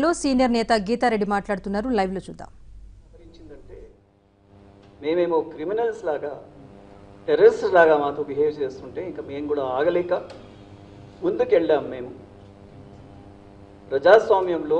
లో సీనియర్ నేత గీతారెడ్డి మాట్లాడుతున్నారు లైవ్ లో చూద్దాం వివరించిందంటే మేమేమో క్రిమినల్స్ లాగా టెర్రరిస్ట్ లాగా మాతో బిహేవ్ చేస్తుంటే ఇంకా మేము కూడా ఆగలేక ముందుకెళ్ళాం మేము ప్రజాస్వామ్యంలో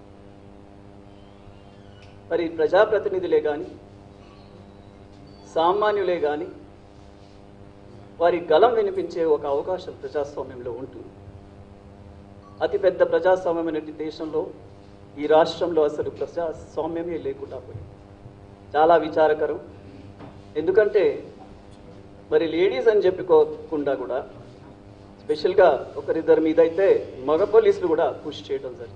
మరి ప్రజాప్రతినిధులే కానీ సామాన్యులే కానీ వారి గలం వినిపించే ఒక అవకాశం ప్రజాస్వామ్యంలో ఉంటుంది అతిపెద్ద ప్రజాస్వామ్యమైన దేశంలో ఈ రాష్ట్రంలో అసలు ప్రజాస్వామ్యమే లేకుండా పోయింది చాలా విచారకరం ఎందుకంటే మరి లేడీస్ అని చెప్పుకోకుండా కూడా స్పెషల్గా ఒకరిద్దరి మీద అయితే మగ పోలీసులు కూడా పుష్ చేయడం జరిగింది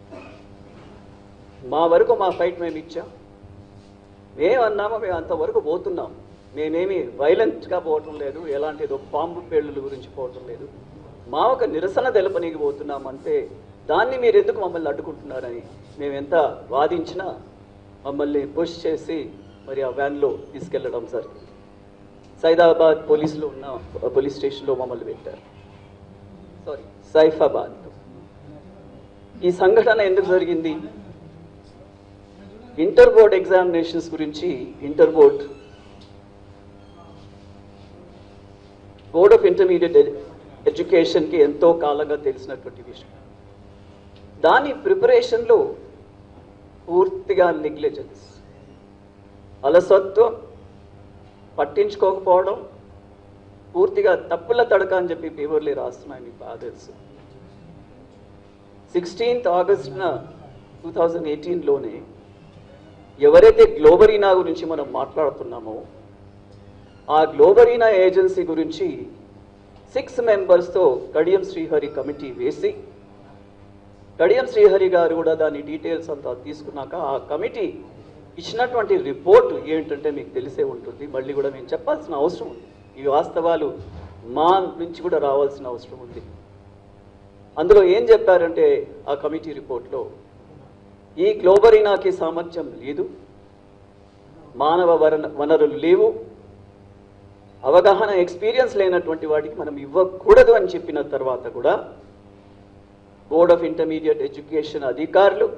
మా వరకు మా ఫైట్ మేము ఇచ్చాం మేమన్నామో మేము అంతవరకు పోతున్నాం మేమేమి వైలెంట్గా పోవటం లేదు ఎలాంటి ఏదో పాంబు పేళ్ళుల గురించి పోవటం లేదు మా ఒక నిరసన తెలపనీకి పోతున్నాం అంటే దాన్ని మీరు ఎందుకు మమ్మల్ని అడ్డుకుంటున్నారని మేము ఎంత వాదించినా మమ్మల్ని పుష్ చేసి మరి ఆ వ్యాన్లో తీసుకెళ్ళడం జరిగింది సైదాబాద్ పోలీసులు ఉన్న పోలీస్ స్టేషన్లో మమ్మల్ని పెట్టారు సారీ సైఫాబాద్ ఈ సంఘటన ఎందుకు జరిగింది ఇంటర్ బోర్డ్ ఎగ్జామినేషన్స్ గురించి inter board board of intermediate ఎడ్యుకేషన్కి ఎంతో కాలంగా తెలిసినటువంటి విషయం దాని ప్రిపరేషన్లో పూర్తిగా నెగ్లిజెన్స్ అలసత్వం పట్టించుకోకపోవడం పూర్తిగా తప్పుల తడక అని చెప్పి పేపర్లే రాస్తున్నాయి మీకు బాగా తెలుసు సిక్స్టీన్త్ ఆగస్ట్న టూ థౌజండ్ ఎయిటీన్లోనే ఎవరైతే గ్లోబరీనా గురించి మనం మాట్లాడుతున్నామో ఆ గ్లోబరీనా ఏజెన్సీ గురించి సిక్స్ మెంబర్స్తో కడియం శ్రీహరి కమిటీ వేసి కడియం శ్రీహరి గారు కూడా దాని డీటెయిల్స్ అంతా తీసుకున్నాక ఆ కమిటీ ఇచ్చినటువంటి రిపోర్ట్ ఏంటంటే మీకు తెలిసే ఉంటుంది మళ్ళీ కూడా మేము చెప్పాల్సిన అవసరం ఉంది ఈ వాస్తవాలు మా నుంచి కూడా రావాల్సిన అవసరం ఉంది అందులో ఏం చెప్పారంటే ఆ కమిటీ రిపోర్ట్లో ఈ గ్లోబరీనాకి సామర్థ్యం లేదు మానవ వరణ వనరులు లేవు అవగాహన ఎక్స్పీరియన్స్ లేనటువంటి వాటికి మనం ఇవ్వకూడదు అని చెప్పిన తర్వాత కూడా బోర్డ్ ఆఫ్ ఇంటర్మీడియట్ ఎడ్యుకేషన్ అధికారులు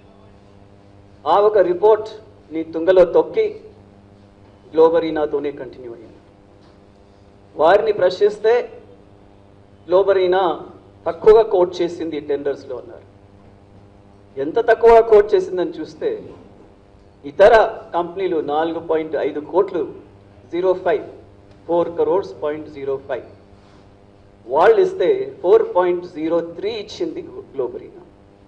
ఆ ఒక రిపోర్ట్ ని తుంగలో తొక్కి గ్లోబరీనాతోనే కంటిన్యూ అయ్యింది వారిని ప్రశ్నిస్తే గ్లోబరీనా తక్కువగా కోట్ చేసింది టెండర్స్లో అన్నారు ఎంత తక్కువ కోట్ చేసిందని చూస్తే ఇతర కంపెనీలు నాలుగు పాయింట్ ఐదు కోట్లు zero five four crores point zero five వాళ్ళు ఇస్తే ఫోర్ పాయింట్ జీరో త్రీ ఇచ్చింది గ్లోబరీనా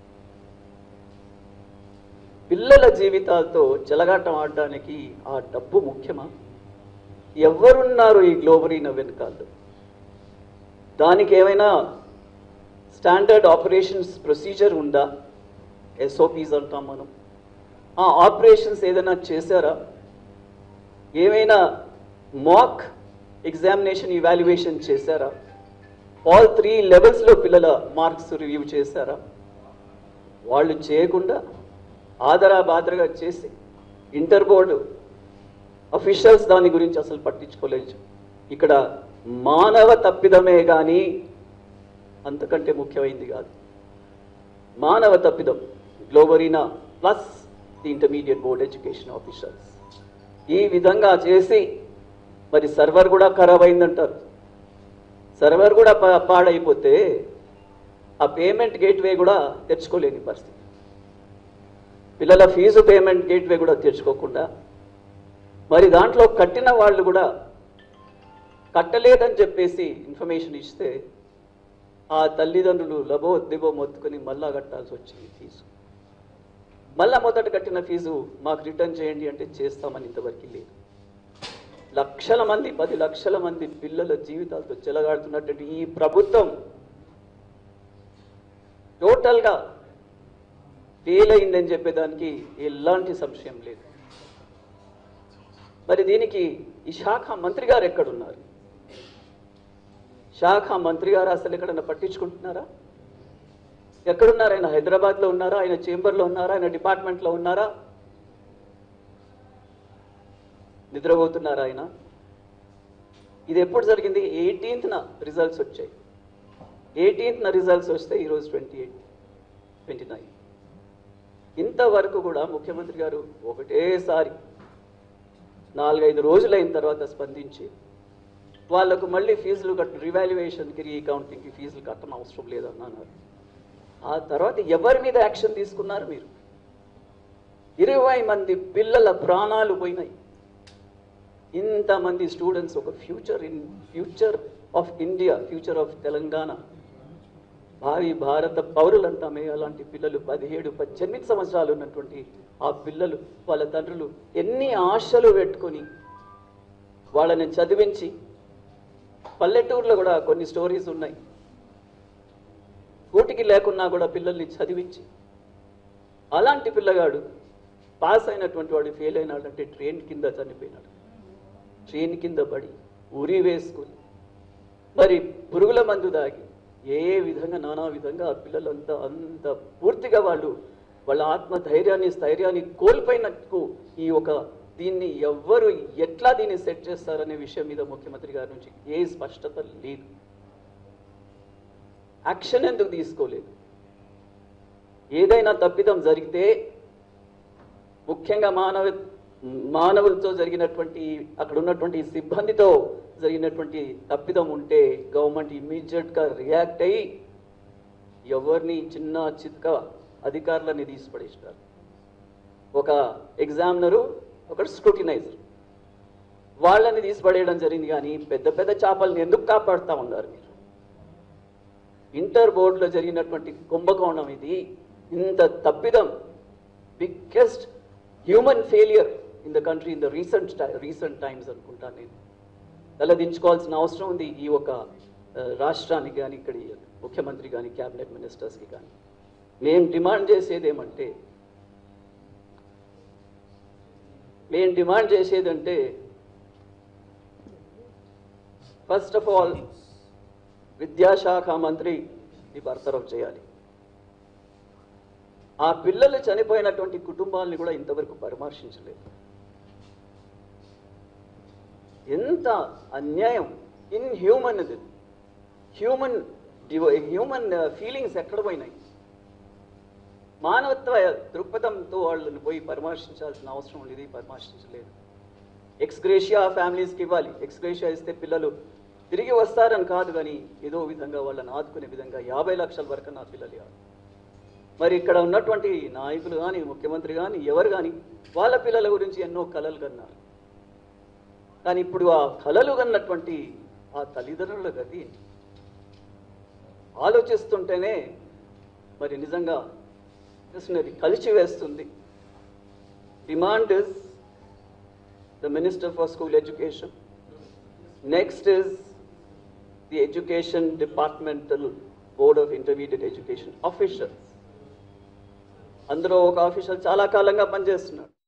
పిల్లల జీవితాలతో చెలగాటం ఆడడానికి ఆ డబ్బు ముఖ్యమా ఎవరున్నారు ఈ గ్లోబరీనా వెనుకాలు దానికి ఏమైనా స్టాండర్డ్ ఆపరేషన్స్ ప్రొసీజర్ ఉందా ఎస్ఓపీస్ అంటాం మనం ఆ ఆపరేషన్స్ ఏదైనా చేశారా ఏమైనా మాక్ ఎగ్జామినేషన్ ఇవాల్యుయేషన్ చేశారా ఆల్ త్రీ లెవెల్స్లో పిల్లల మార్క్స్ రివ్యూ చేశారా వాళ్ళు చేయకుండా ఆదరా బాదరగా చేసి ఇంటర్ బోర్డు అఫీషియల్స్ దాని గురించి అసలు పట్టించుకోలేదు ఇక్కడ మానవ తప్పిదమే కానీ అంతకంటే ముఖ్యమైంది కాదు మానవ తప్పిదం Globarena plus the intermediate board education officers ఈ విధంగా చేసి మరి సర్వర్ కూడా ఖరాబ్ అయిందంటారు సర్వర్ కూడా పా- పాడైపోతే ఆ పేమెంట్ గేట్వే కూడా తెచ్చుకోలేని పరిస్థితి పిల్లల ఫీజు పేమెంట్ గేట్వే కూడా తెచ్చుకోకుండా మరి దాంట్లో కట్టిన వాళ్ళు కూడా కట్టలేదని చెప్పేసి ఇన్ఫర్మేషన్ ఇస్తే ఆ తల్లిదండ్రులు లబో దిబో మొత్తుకొని మళ్ళా కట్టాల్సి వచ్చింది ఫీజు మళ్ళా మొదట కట్టిన ఫీజు మాకు రిటర్న్ చేయండి అంటే చేస్తామని ఇంతవరకు లేదు లక్షల మంది పది లక్షల మంది పిల్లల జీవితాలతో చెలగాడుతున్నటువంటి ఈ ప్రభుత్వం టోటల్గా ఫెయిల్ అయిందని చెప్పేదానికి ఎలాంటి సంశయం లేదు మరి దీనికి ఈ శాఖ మంత్రి గారు ఎక్కడున్నారు శాఖ మంత్రి గారు అసలు ఎక్కడన్నా పట్టించుకుంటున్నారా ఎక్కడున్నారు ఆయన హైదరాబాద్లో ఉన్నారా ఆయన చేంబర్లో ఉన్నారా ఆయన డిపార్ట్మెంట్లో ఉన్నారా నిద్రపోతున్నారా ఆయన ఇది ఎప్పుడు జరిగింది ఎయిటీన్త్న రిజల్ట్స్ వచ్చాయి ఎయిటీన్త్న రిజల్ట్స్ వస్తే ఈరోజు ట్వంటీ ఎయిట్ ట్వంటీ నైన్ ఇంతవరకు కూడా ముఖ్యమంత్రి గారు ఒకటేసారి నాలుగైదు రోజులైన తర్వాత స్పందించి వాళ్ళకు మళ్ళీ ఫీజులు కట్ట రివాల్యుయేషన్కి రీకౌంటింగ్కి ఫీజులు కట్టడం అవసరం లేదని అన్నారు ఆ తర్వాత ఎవరి మీద యాక్షన్ తీసుకున్నారు మీరు ఇరవై మంది పిల్లల ప్రాణాలు పోయినాయి ఇంతమంది స్టూడెంట్స్ ఒక future in future of India future of Telangana భావి భారత పౌరులు అంటామే అలాంటి పిల్లలు పదిహేడు పద్దెనిమిది సంవత్సరాలు ఉన్నటువంటి ఆ పిల్లలు వాళ్ళ తండ్రులు ఎన్ని ఆశలు పెట్టుకొని వాళ్ళని చదివించి పల్లెటూరులో కూడా కొన్ని స్టోరీస్ ఉన్నాయి కూటికి లేకున్నా కూడా పిల్లల్ని చదివించి అలాంటి పిల్లగాడు పాస్ అయినటువంటి వాడు ఫెయిల్ అయినాడంటే ట్రైన్ కింద చనిపోయినాడు ట్రైన్ కింద పడి ఉరి వేసుకుని మరి పురుగుల మందు దాగి ఏ ఏ విధంగా నానా విధంగా ఆ పిల్లలంతా అంత పూర్తిగా వాళ్ళు వాళ్ళ ఆత్మ ధైర్యాన్ని స్థైర్యాన్ని కోల్పోయినట్టు ఈ ఒక దీన్ని ఎవ్వరు ఎట్లా దీన్ని సెట్ చేస్తారనే విషయం మీద ముఖ్యమంత్రి గారి నుంచి ఏ స్పష్టత లేదు యాక్షన్ ఎందుకు తీసుకోలేదు ఏదైనా తప్పిదం జరిగితే ముఖ్యంగా మానవ మానవులతో జరిగినటువంటి అక్కడ ఉన్నటువంటి సిబ్బందితో జరిగినటువంటి తప్పిదం ఉంటే గవర్నమెంట్ ఇమ్మీడియట్గా రియాక్ట్ అయ్యి ఎవరిని చిన్న చిత్క అధికారులని తీసిపడేసినారు ఒక ఎగ్జామినరు ఒకటి స్క్రూటినైజర్ వాళ్ళని తీసిపడేయడం జరిగింది కానీ పెద్ద పెద్ద చేపల్ని ఎందుకు కాపాడుతూ ఉన్నారు మీరు ఇంటర్ బోర్డులో జరిగినటువంటి కుంభకోణం ఇది ఇంత తప్పిదం biggest human failure in the country in the recent recent times అనుకుంటా నేను తలదించుకోవాల్సిన అవసరం ఉంది ఈ ఒక ఆ, రాష్ట్రానికి కానీ ఇక్కడి ముఖ్యమంత్రి కానీ క్యాబినెట్ మినిస్టర్స్కి కానీ మేము డిమాండ్ చేసేది ఏమంటే మేము డిమాండ్ చేసేదంటే ఫస్ట్ ఆఫ్ ఆల్ విద్యాశాఖ మంత్రి ఈ బర్తరఫ్ చేయాలి ఆ పిల్లలు చనిపోయినటువంటి కుటుంబాలని కూడా ఇంతవరకు పరామర్శించలేదు ఎంత అన్యాయం ఇన్ హ్యూమన్ ఇది హ్యూమన్ హ్యూమన్ ఫీలింగ్స్ ఎక్కడ పోయినాయి మానవత్వ దృక్పథంతో వాళ్ళని పోయి పరామర్శించాల్సిన అవసరం లేదు పరామర్శించలేదు ఎక్స్గ్రేషియా ఫ్యామిలీస్కి ఇవ్వాలి ఎక్స్గ్రేషియా ఇస్తే పిల్లలు తిరిగి వస్తారని కాదు కానీ ఏదో విధంగా వాళ్ళని ఆదుకునే విధంగా యాభై లక్షల వరకు నా పిల్లలు కాదు మరి ఇక్కడ ఉన్నటువంటి నాయకులు కానీ ముఖ్యమంత్రి కానీ ఎవరు కానీ వాళ్ళ పిల్లల గురించి ఎన్నో కలలు కన్నారు కానీ ఇప్పుడు ఆ కలలు కన్నటువంటి ఆ తల్లిదండ్రుల గతి ఏంటి? ఆలోచిస్తుంటేనే మరి నిజంగా కృష్ణది కలిసి వేస్తుంది demand is the minister for school education next is the education departmental board of intermediate education officials అందులో ఒక ఆఫీషియల్ చాలా కాలంగా పనిచేస్తున్నాడు